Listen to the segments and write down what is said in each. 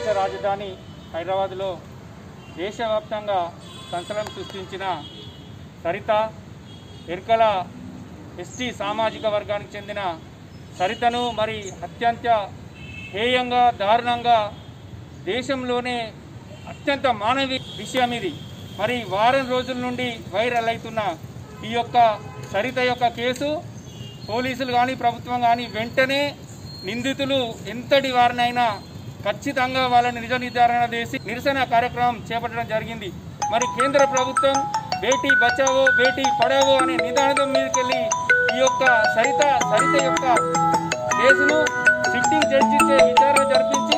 రాజధాని హైదరాబాద్లో దేశవ్యాప్తంగా సంచలనం సృష్టించిన సరిత ఎరుకల ఎస్టీ సామాజిక వర్గానికి చెందిన సరితను మరి అత్యంత హేయంగా దారుణంగా దేశంలోనే అత్యంత మానవీ విషయం ఇది మరి వారం రోజుల నుండి వైరల్ అవుతున్న ఈ యొక్క సరిత యొక్క కేసు పోలీసులు కానీ ప్రభుత్వం కానీ వెంటనే నిందితులు ఎంతటి వారినైనా ఖచ్చితంగా వాళ్ళని నిజ నిర్ధారణ చేసి నిరసన కార్యక్రమం చేపట్టడం జరిగింది మరి కేంద్ర ప్రభుత్వం బేటీ బచావో బేటీ పడావో అనే నిదానం మీదకెళ్ళి ఈ యొక్క సరిత సరిత యొక్క కేసును సిట్టింగ్ జడ్జిచే విచారణ జరిపించి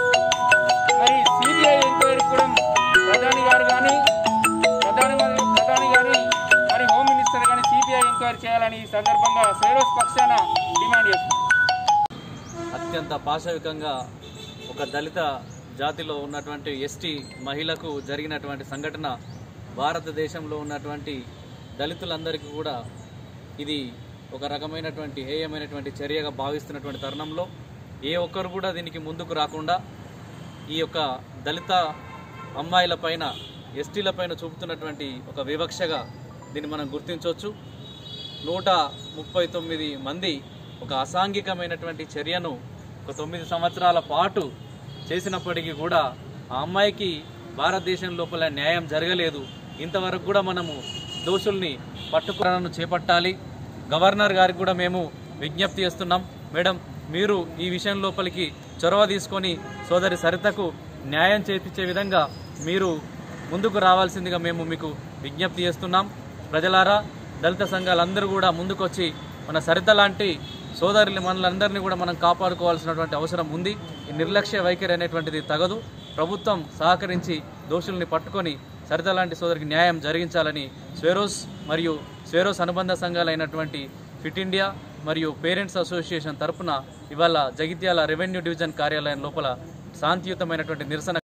మరి సిబిఐ ఎంక్వైరీ కూడా ప్రధాని గారు కానీ ప్రధాని మంత్రి- ప్రధాని గారి మరి హోమ్ మినిస్టర్ కానీ సిబిఐ ఎంక్వైరీ చేయాలని ఈ సందర్భంగా సేరోస్ పక్షాన డిమాండ్ చేస్తున్నారు అత్యంత పాశవికంగా ఒక దళిత జాతిలో ఉన్నటువంటి ఎస్టీ మహిళకు జరిగినటువంటి సంఘటన భారతదేశంలో ఉన్నటువంటి దళితులందరికీ కూడా ఇది ఒక రకమైనటువంటి హేయమైనటువంటి చర్యగా భావిస్తున్నటువంటి తరుణంలో ఏ ఒక్కరు కూడా దీనికి ముందుకు రాకుండా ఈ యొక్క దళిత అమ్మాయిల పైన ఎస్టీల పైన చూపుతున్నటువంటి ఒక వివక్షగా దీన్ని మనం గుర్తించవచ్చు నూట ముప్పై తొమ్మిది మంది ఒక అసాంఘికమైనటువంటి చర్యను ఒక తొమ్మిది సంవత్సరాల పాటు చేసినప్పటికీ కూడా ఆ అమ్మాయికి భారతదేశం లోపల న్యాయం జరగలేదు ఇంతవరకు కూడా మనము దోషుల్ని పట్టుకులను చేపట్టాలి గవర్నర్ గారికి కూడా మేము విజ్ఞప్తి చేస్తున్నాం మేడం మీరు ఈ విషయం లోపలికి చొరవ తీసుకొని సోదరి సరితకు న్యాయం చేపించే విధంగా మీరు ముందుకు రావాల్సిందిగా మేము మీకు విజ్ఞప్తి చేస్తున్నాం ప్రజలారా దళిత సంఘాలందరూ కూడా ముందుకొచ్చి మన సరిత లాంటి సోదరులు మనలందరినీ కూడా మనం కాపాడుకోవాల్సినటువంటి అవసరం ఉంది ఈ నిర్లక్ష్య వైఖరి అనేటువంటిది తగదు ప్రభుత్వం సహకరించి దోషుల్ని పట్టుకొని సరిత లాంటి సోదరికి న్యాయం జరిగించాలని స్వేరోస్ మరియు స్వేరోస్ అనుబంధ సంఘాలైనటువంటి ఫిట్ ఇండియా మరియు పేరెంట్స్ అసోసియేషన్ తరపున ఇవాళ జగిత్యాల రెవెన్యూ డివిజన్ కార్యాలయం లోపల శాంతియుతమైనటువంటి నిరసన